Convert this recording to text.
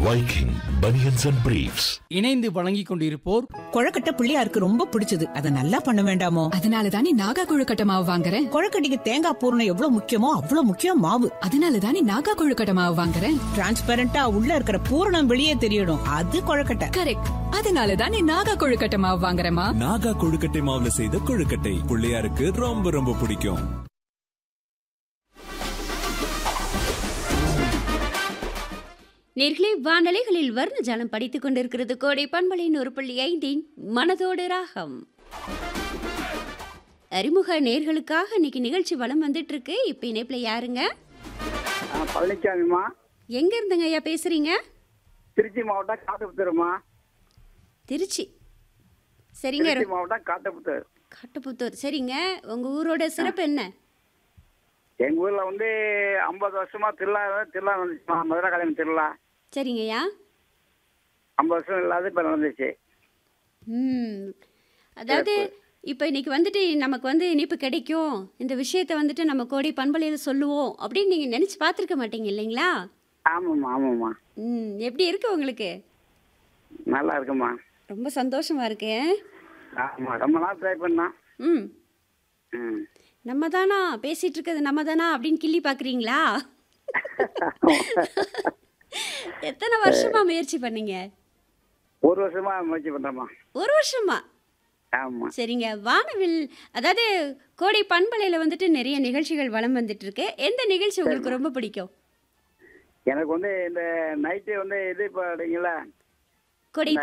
Viking Bunions and Briefs. இணைந்து வழங்கிக் கொண்டிருப்போர் கொழக்கட்டை பிள்ளையாருக்கு ரொம்ப பிடிச்சது அதை நல்லா பண்ண வேண்டாமோ அதனால தானே நாகா கொழுக்கட்டை மாவு வாங்குறேன் கொழக்கட்டைக்கு தேங்காய் பூரணம் எவ்வளவு முக்கியமோ அவ்வளவு முக்கியம் மாவு அதனால தானே நாகா கொழுக்கட்டை மாவு வாங்குறேன் டிரான்ஸ்பரண்டா உள்ள இருக்கிற பூரணம் வெளியே தெரியணும் அது கொழக்கட்டை கரெக்ட் அதனால தானே நாகா கொழுக்கட்டை மாவு வாங்குறேமா நாகா கொழுக்கட்டை மாவுல செய்த கொழுக்கட்டை பிள்ளையாருக்கு ரொம்ப ரொம்ப பிடிக்கும் நேர்களே வானலைகளில் வர்ண ஜலம் படித்துக் கொண்டிருக்கிறது கோடை பண்பலின் ஒரு புள்ளி ஐந்தின் மனதோடு ராகம் அறிமுக நேர்களுக்காக இன்னைக்கு நிகழ்ச்சி வலம் வந்துட்டு இருக்கு இப்ப இணைப்புல யாருங்க ஆ, பழனிசாமிம்மா எங்க இருந்துங்க ஐயா பேசுறீங்க திருச்சி மாவட்டம் காட்டுப்புத்தூர்மா திருச்சி சரிங்க திருச்சி மாவட்டம் காட்டுப்புத்தூர் காட்டுப்புத்தூர் சரிங்க உங்க ஊரோட சிறப்பு என்ன எங்க ஊர்ல வந்து ஐம்பது வருஷமா திருவிழா திருவிழா நடந்துச்சுமா மதுரை கல்யாணம் திருவிழா சரிங்கய்யா ஐம்பது வருஷம் இல்லாத இப்ப நடந்துச்சு ம் அதாவது இப்போ இன்னைக்கு வந்துட்டு நமக்கு வந்து இனிப்பு கிடைக்கும் இந்த விஷயத்தை வந்துட்டு நம்ம கோடி பண்பலையில் சொல்லுவோம் அப்படின்னு நீங்கள் நினச்சி பார்த்துருக்க மாட்டீங்க இல்லைங்களா ஆமாம்மா ஆமாம்மா ம் எப்படி இருக்கு உங்களுக்கு நல்லா இருக்குமா ரொம்ப சந்தோஷமா இருக்கு ஆமா ரொம்ப நாள் ட்ரை பண்ணா ம் ம் நம்ம தானா பேசிட்டு இருக்கிறது நம்ம தானா அப்படின்னு கிள்ளி பார்க்குறீங்களா எத்தனை வருஷமா முயற்சி பண்ணீங்க ஒரு வருஷமா முயற்சி பண்றேம்மா ஒரு வருஷமா ஆமா சரிங்க வானவில் அதாவது கோடை பண்பலையில் வந்துட்டு நிறைய நிகழ்ச்சிகள் வலம் வந்துட்டு இருக்கு எந்த நிகழ்ச்சி உங்களுக்கு ரொம்ப பிடிக்கும் எனக்கு வந்து இந்த நைட்டு வந்து இது பாடுங்களா கொடை